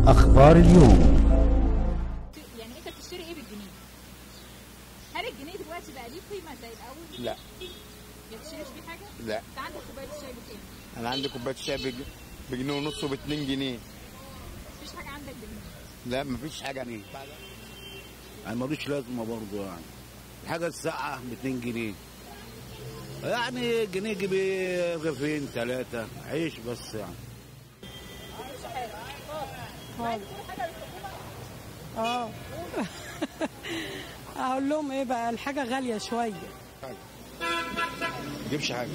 أخبار اليوم يعني انت بتشتري ايه بالجنيه؟ هل الجنيه دلوقتي بقى ليه قيمه زي الاول؟ لا ما بتشتريش بيه حاجه؟ لا انت عندك كوبايه الشاي بكام؟ انا عندي كوبايه شاي بج... بجنيه ونص وب 2 جنيه مفيش حاجه عندك جنيه لا مفيش حاجه يعني يعني ملوش لازمه برضه يعني الحاجه الساعه ب 2 جنيه يعني جنيه يجيب إيه رغيفين ثلاثه عيش بس يعني اه اقول لهم ايه بقى الحاجه غاليه شويه ما تجيبش حاجه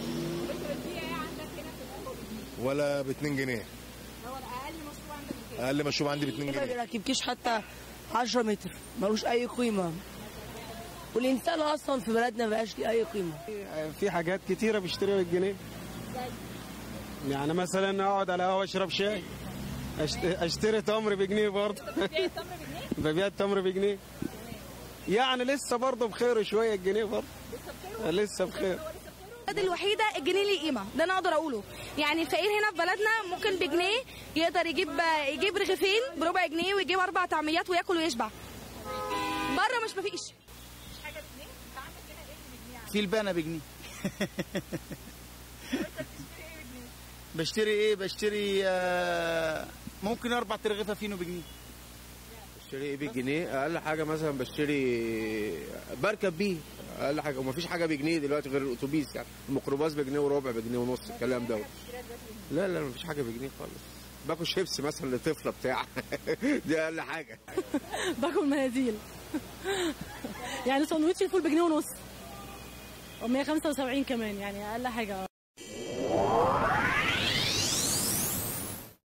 ولا ب 2 جنيه هو الاقل مشروع عندك بكام؟ اقل مشروب عندي ب 2 ما جنيه بيركبكيش حتى 10 متر ملوش اي قيمه والانسان اصلا في بلدنا مبقاش ليه اي قيمه في حاجات كتيرة بشتريها بالجنيه يعني مثلا اقعد على قهوة اشرب شاي أشت- اشتري تمر بجنيه برضه بتبيع التمر بجنيه؟ ببيع التمر بجنيه يعني لسه برضه بخير شوية الجنيه برضه لسه بخير البلد الوحيده الجنيه ليه قيمه ده انا اقدر اقوله يعني الفقير هنا في بلدنا ممكن بجنيه يقدر يجيب يجيب رغيفين بربع جنيه ويجيب اربع طعميات وياكل ويشبع بره مش مفيش مفيش حاجه بجنيه؟ انت عندك هنا ايه اللي بجنيه عندك؟ في البانه بجنيه بشتري ايه بشتري آه، ممكن اربع ترغيفه فينو بجنيه بشتري ايه بالجنيه اقل حاجه مثلا بشتري بركب بيه اقل حاجه ومفيش حاجه بجنيه دلوقتي غير الاتوبيس يعني الميكروباص بجنيه وربع بجنيه ونص الكلام ده لا لا مفيش حاجه بجنيه خالص باكل شيبسي مثلا لطفله بتاع دي اقل حاجه باكل مناديل يعني ساندوتش الفول بجنيه ونص و175 كمان يعني اقل حاجه